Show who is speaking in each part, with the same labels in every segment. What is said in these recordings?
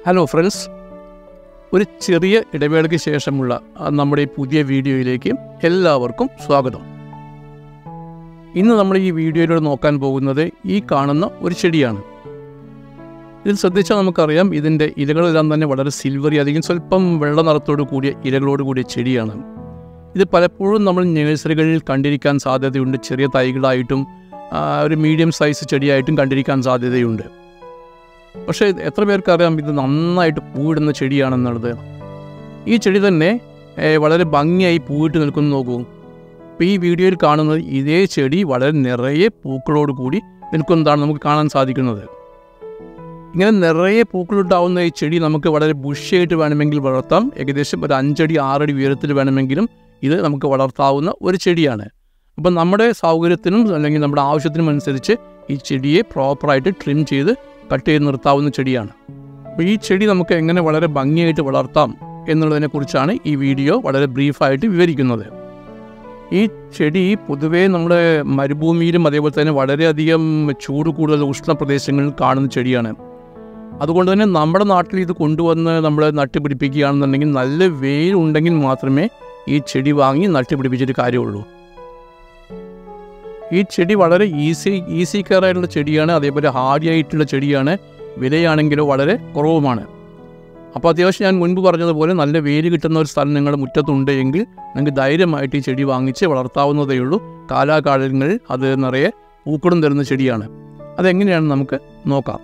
Speaker 1: hello friends ഒരു ചെറിയ ഇടവേളയ്ക്ക് ശേഷമുള്ള ആ, നമ്മുടെ ഈ പുതിയ വീഡിയോയിലേക്ക് എല്ലാവർക്കും സ്വാഗതം ഇന്ന് നമ്മൾ ഈ വീഡിയോയിലൂടെ നോക്കാൻ പോകുന്നത് ഈ കാണുന്ന ഒരു ചെടിയാണ് ഇതിൽ ശ്രദ്ധിച്ചാൽ നമുക്കറിയാം ഇതിൻ്റെ ഇലകളെല്ലാം തന്നെ വളരെ സിൽവറി അല്ലെങ്കിൽ സ്വല്പം വെള്ള നിറത്തോട് കൂടിയ ഇലകളോട് കൂടിയ ചെടിയാണ് ഇത് പലപ്പോഴും നമ്മൾ നഴ്സറികളിൽ കണ്ടിരിക്കാൻ സാധ്യതയുണ്ട് ചെറിയ തൈകളായിട്ടും ആ, ഒരു മീഡിയം സൈസ് ചെടിയായിട്ടും കണ്ടിരിക്കാൻ സാധ്യതയുണ്ട് പക്ഷേ ഇത് എത്ര പേർക്കറിയാം ഇത് നന്നായിട്ട് പൂവിടുന്ന ചെടിയാണെന്നുള്ളത് ഈ ചെടി തന്നെ ഏ, വളരെ ഭംഗിയായി പൂവിട്ട് നിൽക്കുന്നു നോക്കൂ ഇപ്പോൾ ഈ വീഡിയോയിൽ കാണുന്നത് ഇതേ ചെടി വളരെ നിറയെ പൂക്കളോട് കൂടി നിൽക്കുന്നതാണ് നമുക്ക് കാണാൻ സാധിക്കുന്നത് ഇങ്ങനെ നിറയെ പൂക്കളുണ്ടാവുന്ന ഈ ചെടി നമുക്ക് വളരെ ബുഷിയായിട്ട് വേണമെങ്കിൽ വളർത്താം ഏകദേശം ഒരു അഞ്ചടി ആറടി ഉയരത്തിൽ വേണമെങ്കിലും ഇത് നമുക്ക് വളർത്താവുന്ന ഒരു ചെടിയാണ് അപ്പം നമ്മുടെ സൗകര്യത്തിനും അല്ലെങ്കിൽ നമ്മുടെ ആവശ്യത്തിനും അനുസരിച്ച് ഈ ചെടിയെ പ്രോപ്പറായിട്ട് ട്രിം ചെയ്ത് കട്ട് ചെയ്ത് നിർത്താവുന്ന ചെടിയാണ് അപ്പോൾ ഈ ചെടി നമുക്ക് എങ്ങനെ വളരെ ഭംഗിയായിട്ട് വളർത്താം എന്നുള്ളതിനെക്കുറിച്ചാണ് ഈ വീഡിയോ വളരെ ബ്രീഫായിട്ട് വിവരിക്കുന്നത് ഈ ചെടി പൊതുവേ നമ്മുടെ മരുഭൂമിയിലും അതേപോലെ തന്നെ വളരെയധികം ചൂട് കൂടുതൽ ഉഷ്ണ പ്രദേശങ്ങളിൽ കാണുന്ന ചെടിയാണ് അതുകൊണ്ട് തന്നെ നമ്മുടെ നാട്ടിൽ ഇത് കൊണ്ടുവന്ന് നമ്മൾ നട്ടുപിടിപ്പിക്കുകയാണെന്നുണ്ടെങ്കിൽ നല്ല വെയിൽ ഉണ്ടെങ്കിൽ മാത്രമേ ഈ ചെടി വാങ്ങി നട്ടുപിടിപ്പിച്ചിട്ട് കാര്യമുള്ളൂ ഈ ചെടി വളരെ ഈസി ഈസി കെയർ ആയിട്ടുള്ള ചെടിയാണ് അതേപോലെ ഹാർഡി ആയിട്ടുള്ള ചെടിയാണ് വിലയാണെങ്കിലോ വളരെ കുറവുമാണ് അപ്പോൾ അത്യാവശ്യം ഞാൻ മുൻപ് പറഞ്ഞതുപോലെ നല്ല വേര് കിട്ടുന്ന ഒരു സ്ഥലം നിങ്ങളുടെ മുറ്റത്തുണ്ട് എങ്കിൽ നിങ്ങൾക്ക് ധൈര്യമായിട്ട് ഈ ചെടി വാങ്ങിച്ച് വളർത്താവുന്നതേ ഉള്ളൂ കാലാകാലങ്ങളിൽ അത് നിറയെ പൂക്കളും തരുന്ന ചെടിയാണ് അതെങ്ങനെയാണെന്ന് നമുക്ക് നോക്കാം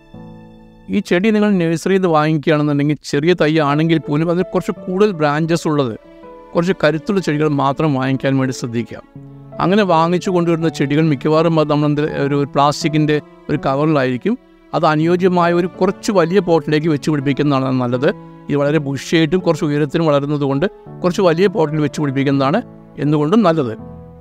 Speaker 1: ഈ ചെടി നിങ്ങൾ നഴ്സറിയിൽ നിന്ന് വാങ്ങിക്കുകയാണെന്നുണ്ടെങ്കിൽ ചെറിയ തൈ ആണെങ്കിൽ പോലും അതിൽ കുറച്ച് കൂടുതൽ ബ്രാഞ്ചസ് ഉള്ളത് കുറച്ച് കരുത്തുള്ള ചെടികൾ മാത്രം വാങ്ങിക്കാൻ വേണ്ടി ശ്രദ്ധിക്കുക അങ്ങനെ വാങ്ങിച്ചു കൊണ്ടുവരുന്ന ചെടികൾ മിക്കവാറും അത് നമ്മൾ ഒരു പ്ലാസ്റ്റിക്കിൻ്റെ ഒരു കവറിലായിരിക്കും അത് അനുയോജ്യമായ ഒരു കുറച്ച് വലിയ പോട്ടിലേക്ക് വെച്ച് പിടിപ്പിക്കുന്നതാണ് നല്ലത് ഇത് വളരെ ബുഷിയായിട്ടും കുറച്ച് ഉയരത്തിനും വളരുന്നത് കൊണ്ട് കുറച്ച് വലിയ പോട്ടിൽ വെച്ച് പിടിപ്പിക്കുന്നതാണ് എന്തുകൊണ്ടും നല്ലത്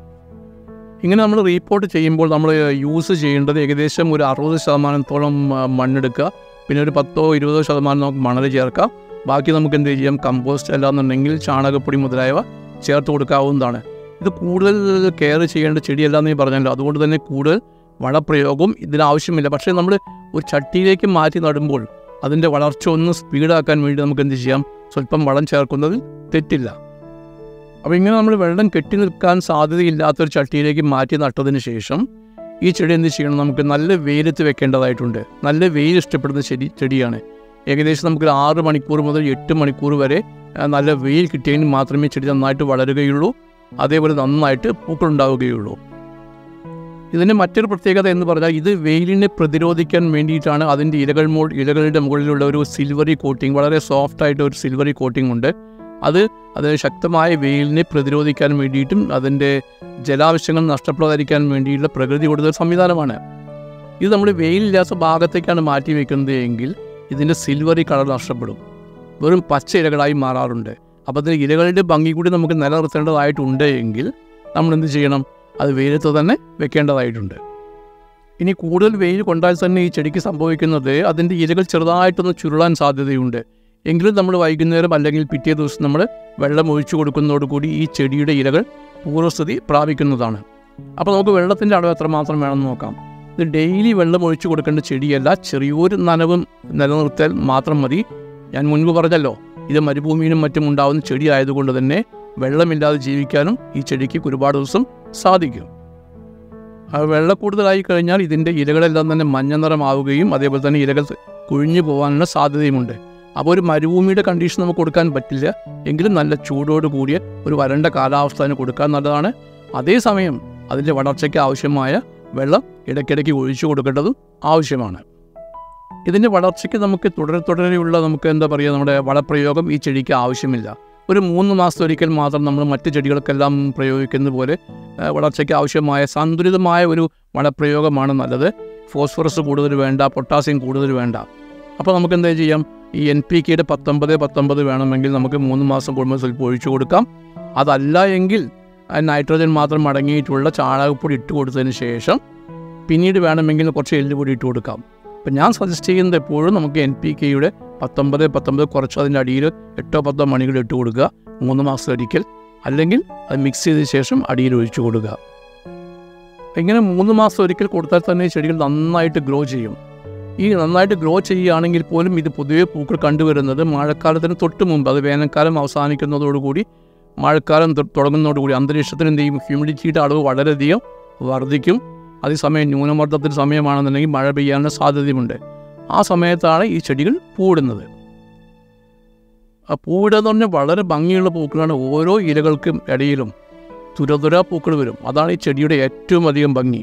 Speaker 1: ഇങ്ങനെ നമ്മൾ റീപ്പോർട്ട് ചെയ്യുമ്പോൾ നമ്മൾ യൂസ് ചെയ്യേണ്ടത് ഏകദേശം ഒരു അറുപത് ശതമാനത്തോളം ആ, മണ്ണെടുക്കുക പിന്നെ ഒരു പത്തോ ഇരുപതോ ശതമാനം നമുക്ക് മണൽ ചേർക്കാം ബാക്കി നമുക്ക് എന്ത് ചെയ്യാം കമ്പോസ്റ്റ് അല്ലാന്നുണ്ടെങ്കിൽ ചാണകപ്പൊടി മുതലായവ ചേർത്ത് കൊടുക്കാവുന്നതാണ് ഇത് കൂടുതൽ കെയർ ചെയ്യേണ്ട ചെടിയല്ലാന്ന് ഞാൻ പറഞ്ഞല്ലോ അതുകൊണ്ട് തന്നെ കൂടുതൽ വളപ്രയോഗവും ഇതിനാവശ്യമില്ല പക്ഷേ നമ്മൾ ഒരു ചട്ടിയിലേക്ക് മാറ്റി നടുമ്പോൾ അതിൻ്റെ വളർച്ച ഒന്ന് സ്പീഡാക്കാൻ വേണ്ടി നമുക്ക് എന്ത് ചെയ്യാം സ്വല്പം വളം ചേർക്കുന്നതിൽ തെറ്റില്ല അപ്പോൾ ഇങ്ങനെ നമ്മൾ വെള്ളം കെട്ടി നിൽക്കാൻ സാധ്യതയില്ലാത്തൊരു ചട്ടിയിലേക്ക് മാറ്റി നട്ടതിന് ശേഷം ഈ ചെടി എന്ത് ചെയ്യണം നമുക്ക് നല്ല വെയിലത്ത് വെക്കേണ്ടതായിട്ടുണ്ട് നല്ല വെയിൽ ഇഷ്ടപ്പെടുന്ന ചെടി ചെടിയാണ് ഏകദേശം നമുക്ക് ഒരു ആറ് മണിക്കൂർ മുതൽ എട്ട് മണിക്കൂർ വരെ ആ, നല്ല വെയിൽ കിട്ടിയെങ്കിൽ മാത്രമേ ചെടി നന്നായിട്ട് വളരുകയുള്ളൂ അതേപോലെ നന്നായിട്ട് പൂക്കളുണ്ടാവുകയുള്ളൂ ഇതിൻ്റെ മറ്റൊരു പ്രത്യേകത എന്ന് പറഞ്ഞാൽ ഇത് വെയിലിനെ പ്രതിരോധിക്കാൻ വേണ്ടിയിട്ടാണ് അതിൻ്റെ ഇലകൾ മോ ഇലകളുടെ മുകളിലുള്ള ഒരു സിൽവറി കോട്ടിങ് വളരെ സോഫ്റ്റ് ആയിട്ട് ഒരു സിൽവറി കോട്ടിംഗ് ഉണ്ട് അത് അത് ശക്തമായ വെയിലിനെ പ്രതിരോധിക്കാൻ വേണ്ടിയിട്ടും അതിൻ്റെ ജലാവശ്യങ്ങൾ നഷ്ടപ്പെടാതിരിക്കാൻ വേണ്ടിയുള്ള പ്രകൃതി കൊടുത്ത ഒരു സംവിധാനമാണ് ഇത് നമ്മൾ വെയിലില്ലാത്ത ഭാഗത്തേക്കാണ് മാറ്റി വെക്കുന്നത് എങ്കിൽ ഇതിൻ്റെ സിൽവറി കളർ നഷ്ടപ്പെടും വെറും പച്ച ഇലകളായി മാറാറുണ്ട് അപ്പോൾ അതിന് ഇലകളുടെ ഭംഗി കൂടി നമുക്ക് നിലനിർത്തേണ്ടതായിട്ടുണ്ട് എങ്കിൽ നമ്മൾ എന്ത് ചെയ്യണം അത് വെയിലത്ത് തന്നെ വെക്കേണ്ടതായിട്ടുണ്ട് ഇനി കൂടുതൽ വെയിൽ കൊണ്ടാൽ തന്നെ ഈ ചെടിക്ക് സംഭവിക്കുന്നത് അതിൻ്റെ ഇലകൾ ചെറുതായിട്ടൊന്ന് ചുരുളാൻ സാധ്യതയുണ്ട് എങ്കിലും നമ്മൾ വൈകുന്നേരം അല്ലെങ്കിൽ പിറ്റേ ദിവസം നമ്മൾ വെള്ളം ഒഴിച്ചു കൊടുക്കുന്നതോടുകൂടി ഈ ചെടിയുടെ ഇലകൾ പൂർവ്വസ്ഥിതി പ്രാപിക്കുന്നതാണ് അപ്പോൾ നമുക്ക് വെള്ളത്തിൻ്റെ അളവ് എത്രമാത്രം വേണമെന്ന് നോക്കാം ഇത് ഡെയിലി വെള്ളം ഒഴിച്ചു കൊടുക്കേണ്ട ചെടിയല്ല ചെറിയൊരു നനവും നിലനിർത്താൽ മാത്രം മതി ഞാൻ മുൻപ് പറഞ്ഞല്ലോ ഇത് മരുഭൂമിയിലും മറ്റും ഉണ്ടാവുന്ന ചെടി ആയതുകൊണ്ട് തന്നെ വെള്ളമില്ലാതെ ജീവിക്കാനും ഈ ചെടിക്ക് ഒരുപാട് ദിവസം സാധിക്കും ആ വെള്ളം കൂടുതലായി കഴിഞ്ഞാൽ ഇതിൻ്റെ ഇലകളെല്ലാം തന്നെ മഞ്ഞ നിറമാവുകയും അതേപോലെ തന്നെ ഇലകൾ കുഴിഞ്ഞു പോകാനുള്ള സാധ്യതയുമുണ്ട് അപ്പോൾ ഒരു മരുഭൂമിയുടെ കണ്ടീഷൻ നമുക്ക് കൊടുക്കാൻ പറ്റില്ല എങ്കിലും നല്ല ചൂടോട് കൂടിയ ഒരു വരണ്ട കാലാവസ്ഥ അതിന് കൊടുക്കാൻ നല്ലതാണ് അതേസമയം അതിൻ്റെ വളർച്ചയ്ക്ക് ആവശ്യമായ വെള്ളം ഇടയ്ക്കിടയ്ക്ക് ഒഴിച്ചു കൊടുക്കേണ്ടതും ആവശ്യമാണ് ഇതിൻ്റെ വളർച്ചയ്ക്ക് നമുക്ക് തുടരെ തുടരെയുള്ള നമുക്ക് എന്താ പറയുക നമ്മുടെ വളപ്രയോഗം ഈ ചെടിക്ക് ആവശ്യമില്ല ഒരു മൂന്ന് മാസത്തൊരിക്കൽ മാത്രം നമ്മൾ മറ്റ് ചെടികൾക്കെല്ലാം പ്രയോഗിക്കുന്ന പോലെ ആ, വളർച്ചയ്ക്ക് ആവശ്യമായ സന്തുലിതമായ ഒരു വളപ്രയോഗമാണ് നല്ലത് ഫോസ്ഫറസ് കൂടുതൽ വേണ്ട പൊട്ടാസ്യം കൂടുതൽ വേണ്ട അപ്പോൾ നമുക്ക് എന്താ ചെയ്യാം ഈ എൻ പി കെയുടെ പത്തൊമ്പത് പത്തൊമ്പത് വേണമെങ്കിൽ നമുക്ക് മൂന്ന് മാസം കൂടുമ്പോൾ സ്വല്പം ഒഴിച്ചു കൊടുക്കാം അതല്ല എങ്കിൽ ആ നൈട്രജൻ മാത്രം അടങ്ങിയിട്ടുള്ള ചാണകപ്പൊടി ഇട്ട് കൊടുത്തതിന് ശേഷം പിന്നീട് വേണമെങ്കിൽ കുറച്ച് എല്ലുപൊടി ഇട്ട് കൊടുക്കാം അപ്പം ഞാൻ സജസ്റ്റ് ചെയ്യുന്നത് എപ്പോഴും നമുക്ക് എൻ പി കെയുടെ പത്തൊമ്പത് പത്തൊമ്പത് കുറച്ച് അതിൻ്റെ അടിയിൽ എട്ടോ പത്തോ മണികൾ ഇട്ട് കൊടുക്കുക മൂന്ന് മാസത്തിലൊരിക്കൽ അല്ലെങ്കിൽ അത് മിക്സ് ചെയ്ത ശേഷം അടിയിൽ ഒഴിച്ചു കൊടുക്കുക ഇങ്ങനെ മൂന്ന് മാസം ഒരിക്കൽ കൊടുത്താൽ തന്നെ ഈ ചെടികൾ നന്നായിട്ട് ഗ്രോ ചെയ്യും ഈ നന്നായിട്ട് ഗ്രോ ചെയ്യുകയാണെങ്കിൽ പോലും ഇത് പൊതുവെ പൂക്കൾ കണ്ടുവരുന്നത് മഴക്കാലത്തിന് തൊട്ട് മുമ്പ് അത് വേനൽക്കാലം അവസാനിക്കുന്നതോടുകൂടി മഴക്കാലം തൊ- തുടങ്ങുന്നതോടുകൂടി അന്തരീക്ഷത്തിന് എന്ത് ചെയ്യും ഹ്യൂമിഡിറ്റിയുടെ അളവ് വളരെയധികം വർദ്ധിക്കും അതേസമയം ന്യൂനമർദ്ദത്തിൻ്റെ സമയമാണെന്നുണ്ടെങ്കിൽ മഴ പെയ്യാനുള്ള സാധ്യതയുമുണ്ട് ആ സമയത്താണ് ഈ ചെടികൾ പൂവിടുന്നത് ആ പൂവിടുക എന്ന് പറഞ്ഞാൽ വളരെ ഭംഗിയുള്ള പൂക്കളാണ് ഓരോ ഇലകൾക്കും ഇടയിലും തുരതുര പൂക്കൾ വരും അതാണ് ഈ ചെടിയുടെ ഏറ്റവും അധികം ഭംഗി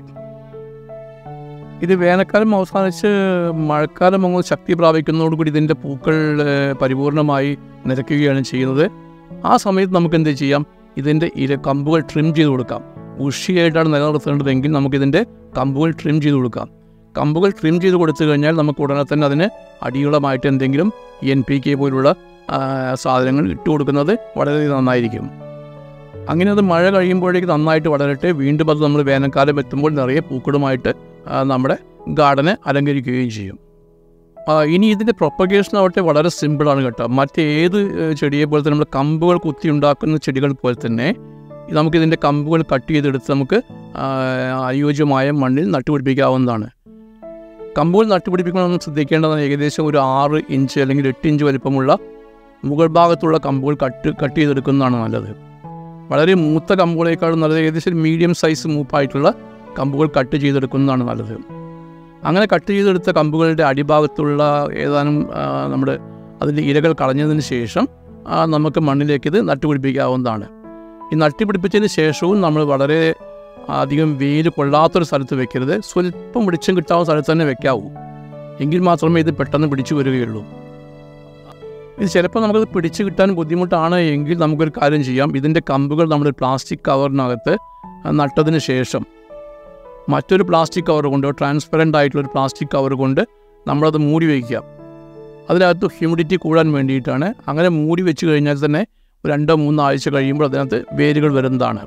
Speaker 1: ഇത് വേനൽക്കാലം അവസാനിച്ച് മഴക്കാലം അങ്ങ് ശക്തി പ്രാപിക്കുന്നതോടുകൂടി ഇതിൻ്റെ പൂക്കൾ ഏഹ്, പരിപൂർണമായി നിരക്കുകയാണ് ചെയ്യുന്നത് ആ സമയത്ത് നമുക്ക് എന്ത് ചെയ്യാം ഇതിൻ്റെ ഇല കമ്പുകൾ ട്രിം ചെയ്ത് കൊടുക്കാം ഉഷിയായിട്ടാണ് നിലനിർത്തേണ്ടതെങ്കിൽ നമുക്കിതിൻ്റെ കമ്പുകൾ ട്രിം ചെയ്ത് കൊടുക്കാം കമ്പുകൾ ട്രിം ചെയ്ത് കൊടുത്തു കഴിഞ്ഞാൽ നമുക്ക് ഉടനെ തന്നെ അതിന് അടിയുളമായിട്ട് എന്തെങ്കിലും എൻ പി കെ പോലുള്ള ആ, സാധനങ്ങൾ ഇട്ട് കൊടുക്കുന്നത് വളരെ നന്നായിരിക്കും അങ്ങനെ അത് മഴ കഴിയുമ്പോഴേക്ക് നന്നായിട്ട് വളരട്ടെ വീണ്ടും അത് നമ്മൾ വേനൽക്കാലം എത്തുമ്പോൾ നിറയെ പൂക്കളുമായിട്ട് ആ, നമ്മുടെ ഗാർഡനെ അലങ്കരിക്കുകയും ചെയ്യും ആ, ഇനി ഇതിൻ്റെ പ്രൊപ്പഗേഷൻ ആവട്ടെ വളരെ സിമ്പിളാണ് കേട്ടോ മറ്റേത് ഏഹ്, ചെടിയെ പോലെ തന്നെ നമ്മൾ കമ്പുകൾ കുത്തി ഉണ്ടാക്കുന്ന ചെടികൾ പോലെ തന്നെ നമുക്കിതിൻ്റെ കമ്പുകൾ കട്ട് ചെയ്തെടുത്ത് നമുക്ക് ആ, അനുയോജ്യമായ മണ്ണിൽ നട്ടുപിടിപ്പിക്കാവുന്നതാണ് കമ്പുകൾ നട്ടുപിടിപ്പിക്കണമെന്ന് ശ്രദ്ധിക്കേണ്ടതാണ് ഏകദേശം ഒരു ആറ് ഇഞ്ച് അല്ലെങ്കിൽ എട്ട് ഇഞ്ച് വലിപ്പമുള്ള മുകൾ ഭാഗത്തുള്ള കമ്പുകൾ കട്ട് കട്ട് ചെയ്തെടുക്കുന്നതാണ് നല്ലത് വളരെ മൂത്ത കമ്പുകളേക്കാളും നല്ലത് ഏകദേശം മീഡിയം സൈസ് മൂപ്പായിട്ടുള്ള കമ്പുകൾ കട്ട് ചെയ്തെടുക്കുന്നതാണ് നല്ലത് അങ്ങനെ കട്ട് ചെയ്തെടുത്ത കമ്പുകളുടെ അടിഭാഗത്തുള്ള ഏതാനും ആ, നമ്മുടെ അതിൻ്റെ ഇലകൾ കളഞ്ഞതിന് ശേഷം ആ, നമുക്ക് മണ്ണിലേക്ക് ഇത് നട്ടുപിടിപ്പിക്കാവുന്നതാണ് ഈ നട്ടുപിടിപ്പിച്ചതിന് ശേഷവും നമ്മൾ വളരെ അധികം വെയിൽ കൊള്ളാത്തൊരു സ്ഥലത്ത് വെക്കരുത് സ്വല്പം വെളിച്ചം കിട്ടാവുന്ന സ്ഥലത്ത് തന്നെ വെക്കാവൂ എങ്കിൽ മാത്രമേ ഇത് പെട്ടെന്ന് പിടിച്ചു വരികയുള്ളൂ ഇത് ചിലപ്പോൾ നമുക്കത് പിടിച്ചു കിട്ടാൻ ബുദ്ധിമുട്ടാണ് എങ്കിൽ നമുക്കൊരു കാര്യം ചെയ്യാം ഇതിൻ്റെ കമ്പുകൾ നമ്മൾ പ്ലാസ്റ്റിക് കവറിനകത്ത് നട്ടതിന് ശേഷം മറ്റൊരു പ്ലാസ്റ്റിക് കവർ കൊണ്ട് ട്രാൻസ്പെറൻ്റ് ആയിട്ടുള്ളൊരു പ്ലാസ്റ്റിക് കവർ കൊണ്ട് നമ്മളത് മൂടി വയ്ക്കുക അതിനകത്ത് ഹ്യൂമിഡിറ്റി കൂടാൻ വേണ്ടിയിട്ടാണ് അങ്ങനെ മൂടി വെച്ച് കഴിഞ്ഞാൽ തന്നെ ഒരു രണ്ടോ മൂന്നോ ആഴ്ച കഴിയുമ്പോൾ അതിനകത്ത് വേരുകൾ വരുന്നതാണ്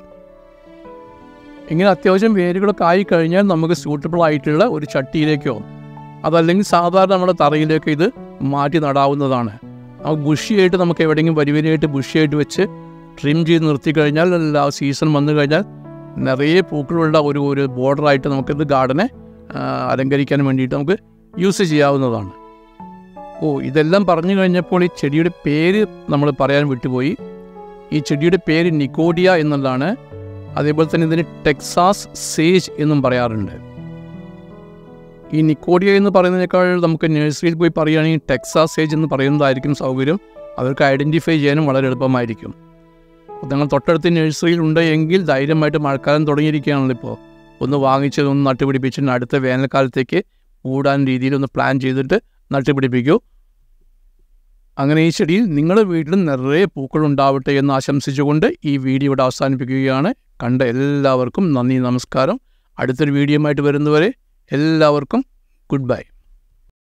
Speaker 1: ഇങ്ങനെ അത്യാവശ്യം വേരുകളൊക്കെ ആയി കഴിഞ്ഞാൽ നമുക്ക് സ്യൂട്ടബിൾ ആയിട്ടുള്ള ഒരു ചട്ടിയിലേക്കോ അതല്ലെങ്കിൽ സാധാരണ നമ്മുടെ തറയിലേക്കോ ഇത് മാറ്റി നടാവുന്നതാണ് ആ ബുഷിയായിട്ട് നമുക്ക് എവിടെയെങ്കിലും വരിവരിയായിട്ട് ബുഷിയായിട്ട് വെച്ച് ട്രിം ചെയ്ത് നിർത്തി കഴിഞ്ഞാൽ ആ സീസൺ വന്നു കഴിഞ്ഞാൽ നിറയെ പൂക്കളുള്ള ഒരു ഒരു ബോർഡറായിട്ട് നമുക്കിത് ഗാർഡനെ ആ, അലങ്കരിക്കാൻ വേണ്ടിയിട്ട് നമുക്ക് യൂസ് ചെയ്യാവുന്നതാണ് ഓ ഇതെല്ലാം പറഞ്ഞു കഴിഞ്ഞപ്പോൾ ഈ ചെടിയുടെ പേര് നമ്മൾ പറയാൻ വിട്ടുപോയി ഈ ചെടിയുടെ പേര് നിക്കോഡിയ എന്നുള്ളതാണ് അതേപോലെ തന്നെ ഇതിന് ടെക്സാസ് സേജ് എന്നും പറയാറുണ്ട് ഈ നിക്കോഡിയ എന്ന് പറയുന്നതിനേക്കാൾ നമുക്ക് നഴ്സറിയിൽ പോയി പറയുകയാണെങ്കിൽ ടെക്സാസ് സേജ് എന്ന് പറയുന്നതായിരിക്കും സൗകര്യം അവർക്ക് ഐഡൻറ്റിഫൈ ചെയ്യാനും വളരെ എളുപ്പമായിരിക്കും അപ്പോൾ നിങ്ങൾ തൊട്ടടുത്ത് നഴ്സറിയിൽ ഉണ്ട് എങ്കിൽ ധൈര്യമായിട്ട് മഴക്കാലം തുടങ്ങിയിരിക്കുകയാണല്ലോ ഇപ്പോൾ ഒന്ന് വാങ്ങിച്ച് ഒന്ന് നട്ടുപിടിപ്പിച്ചിട്ട് അടുത്ത വേനൽക്കാലത്തേക്ക് കൂടാൻ രീതിയിൽ ഒന്ന് പ്ലാൻ ചെയ്തിട്ട് നട്ടുപിടിപ്പിക്കൂ അങ്ങനെ ഈ ചെടിയിൽ നിങ്ങളുടെ വീട്ടിലും നിറയെ പൂക്കൾ ഉണ്ടാവട്ടെ എന്ന് ആശംസിച്ചുകൊണ്ട് ഈ വീഡിയോ ഇവിടെ അവസാനിപ്പിക്കുകയാണ് കണ്ട എല്ലാവർക്കും നന്ദി നമസ്കാരം അടുത്തൊരു വീഡിയോയുമായിട്ട് വരുന്നവരെ എല്ലാവർക്കും ഗുഡ് ബൈ